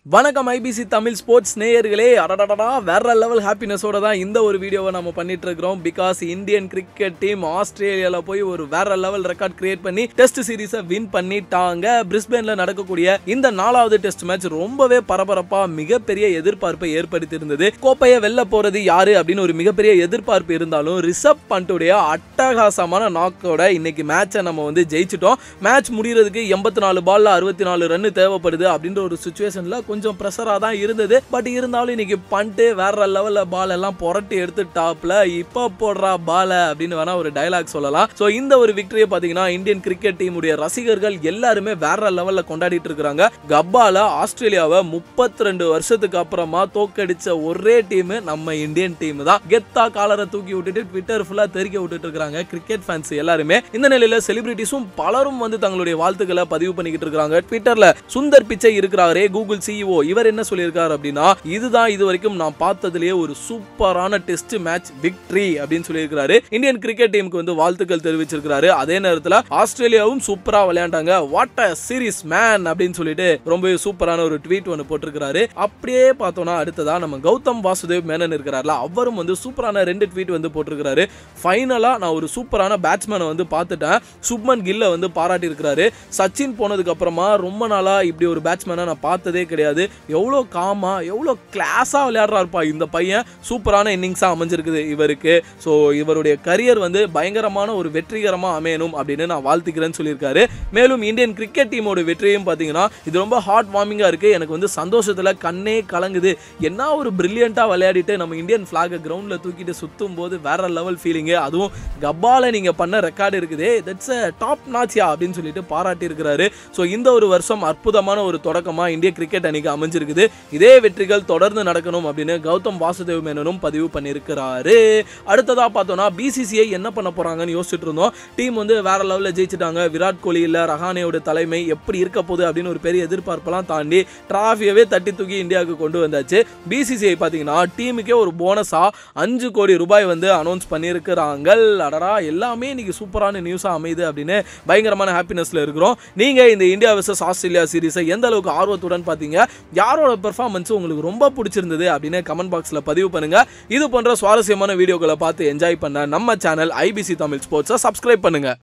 வணக்கம் IBC Tamil sports நேயர்களே அடடடா வேற லெவல் ஹாப்பினஸோட தான் இந்த ஒரு வீடியோவை நம்ம பண்ணிட்டு இருக்கிறோம் பிகாஸ் இந்தியன் கிரிக்கெட் டீம் ஆஸ்திரேலியால போய் ஒரு வேற லெவல் ரெக்கார்ட் கிரியேட் பண்ணி டெஸ்ட் சீரிஸை வின் பண்ணிட்டாங்க பிரிஸ்பேன்ல நடக்கக்கூடிய இந்த நாலாவது டெஸ்ட் மேட்ச் ரொம்பவே பரபரப்பா மிகப்பெரிய எதிர்பார்ப்பை ஏற்படுத்தி இருந்தது கோப்பையை வெல்ல போறது யாரு அப்படின்னு ஒரு மிகப்பெரிய எதிர்பார்ப்பு இருந்தாலும் ரிஷப் பண்ட்டுடைய அட்டகாசமான நாக்கோட இன்னைக்கு மேட்சை நம்ம வந்து ஜெயிச்சிட்டோம் மேட்ச் முடியறதுக்கு எண்பத்தி நாலு பால்ல அறுபத்தி நாலு ரன் தேவைப்படுது அப்படின்ற ஒரு சுச்சுவேஷன்ல கொஞ்சம் ப்ரெஷராக தான் இருந்தது பட் இருந்தாலும் இன்னைக்கு பண்ணிட்டு வேற லெவலில் பால் எல்லாம் புரட்டி எடுத்து டாப்ல இப்போ போடுறா பால அப்படின்னு வேணா ஒரு டைலாக் சொல்லலாம் ஸோ இந்த ஒரு விக்டரியை பார்த்தீங்கன்னா இந்தியன் கிரிக்கெட் டீமுடைய ரசிகர்கள் எல்லாருமே வேற லெவலில் கொண்டாடிட்டு இருக்கிறாங்க கப்பால ஆஸ்திரேலியாவை முப்பத்தி ரெண்டு வருஷத்துக்கு அப்புறமா தோக்கடிச்ச ஒரே டீம் நம்ம இந்தியன் டீம் தான் கெத்தா காலரை தூக்கி விட்டுட்டு ட்விட்டர் ஃபுல்லாக தெறிக்க விட்டுட்டு இருக்காங்க கிரிக்கெட் ஃபேன்ஸ் எல்லாருமே இந்த நிலையில செலிபிரிட்டிஸும் பலரும் வந்து தங்களுடைய வாழ்த்துக்களை பதிவு பண்ணிக்கிட்டு இருக்காங்க ட்விட்டர்ல சுந்தர் பிச்சை இருக்கிறாரே கூகுள் சிஇஓ இவர் என்ன சொல்லியிருக்காரு அப்படின்னா இதுதான் இது வரைக்கும் நான் பார்த்ததுலேயே ஒரு சூப்பரான டெஸ்ட் மேட்ச் விக்டரி அப்படின்னு சொல்லியிருக்காரு இந்தியன் கிரிக்கெட் டீமுக்கு வந்து வாழ்த்துக்கள் தெரிவிச்சிருக்காரு அதே நேரத்தில் ஆஸ்திரேலியாவும் சூப்பரா விளையாண்டாங்க வாட் அ சீரிஸ் மேன் அப்படின்னு சொல்லிட்டு ரொம்பவே சூப்பரான ஒரு ட்வீட் ஒன்று போட்டிருக்காரு அப்படியே பார்த்தோம்னா அடுத்ததா நம்ம கௌதம் வாசுதேவ் மேனன் இருக்கிறார்ல அவரும் வந்து சூப்பரான ரெண்டு ட்வீட் வந்து போட்டிருக்காரு ஃபைனலா நான் ஒரு சூப்பரான பேட்ஸ்மேனை வந்து பார்த்துட்டேன் சுப்மன் கில்ல வந்து பாராட்டி இருக்கிறாரு சச்சின் போனதுக்கு அப்புறமா ரொம்ப நாளா இப்படி ஒரு பேட்ஸ்மேனை நான் பார்த்ததே கிடையாது எவ்வளோ காமா எவ்வளோ கிளாஸாக விளையாடுறாருப்பா இந்த பையன் சூப்பரான இன்னிங்ஸாக அமைஞ்சிருக்குது இவருக்கு ஸோ இவருடைய கரியர் வந்து பயங்கரமான ஒரு வெற்றிகரமாக அமையணும் அப்படின்னு நான் வாழ்த்துக்கிறேன்னு சொல்லியிருக்காரு மேலும் இந்தியன் கிரிக்கெட் டீமோட வெற்றியும் பார்த்தீங்கன்னா இது ரொம்ப ஹார்ட் வார்மிங்காக இருக்குது எனக்கு வந்து சந்தோஷத்தில் கண்ணே கலங்குது என்ன ஒரு பிரில்லியண்ட்டாக விளையாடிட்டு நம்ம இந்தியன் ஃப்ளாகை கிரவுண்டில் தூக்கிட்டு சுற்றும் போது வேற லெவல் ஃபீலிங்கு அதுவும் கப்பால நீங்கள் பண்ண ரெக்கார்டு இருக்குதே தட்ஸ் அ டாப் நாச்சியா அப்படின்னு சொல்லிட்டு பாராட்டி இருக்கிறாரு ஸோ இந்த ஒரு வருஷம் அற்புதமான ஒரு தொடக்கமாக இந்திய கிரிக்கெட் அணிக்கு அமைஞ்சிருக்குது இதே வெற்றிகள் தொடர்ந்து நடக்கணும் அப்படின்னு கௌதம் வாசுதேவ் மேனனும் பதிவு பண்ணியிருக்கிறாரு அடுத்ததாக பார்த்தோம்னா பிசிசிஐ என்ன பண்ண போகிறாங்கன்னு யோசிச்சுட்டு இருந்தோம் டீம் வந்து வேற லெவலில் ஜெயிச்சிட்டாங்க விராட் கோலி இல்லை ரஹானேயோட தலைமை எப்படி இருக்க போகுது அப்படின்னு ஒரு பெரிய எதிர்பார்ப்பெல்லாம் தாண்டி டிராஃபியவே தட்டி தூக்கி இந்தியாவுக்கு கொண்டு வந்தாச்சு பிசிசிஐ பார்த்தீங்கன்னா டீமுக்கே ஒரு போனஸாக அஞ்சு கோடி ரூபாய் வந்து அனௌன்ஸ் பண்ணியிருக்கிறாங்க அடடா எல்லாமே இன்னைக்கு சூப்பரான நியூஸாக அமையுது அப்படின்னு பயங்கரமான ஹாப்பினஸில் இருக்கிறோம் நீங்கள் இந்த இந்தியா vs ஆஸ்திரேலியா சீரிஸை எந்த அளவுக்கு ஆர்வத்துடன் பார்த்தீங்க யாரோட பெர்ஃபார்மன்ஸ் உங்களுக்கு ரொம்ப பிடிச்சிருந்தது அப்படின்னு கமெண்ட் பாக்ஸில் பதிவு பண்ணுங்க இது போன்ற சுவாரஸ்யமான வீடியோக்களை பார்த்து என்ஜாய் பண்ண நம்ம சேனல் ஐபிசி தமிழ் ஸ்போர்ட்ஸை சப்ஸ்கிரைப் பண்ணுங்க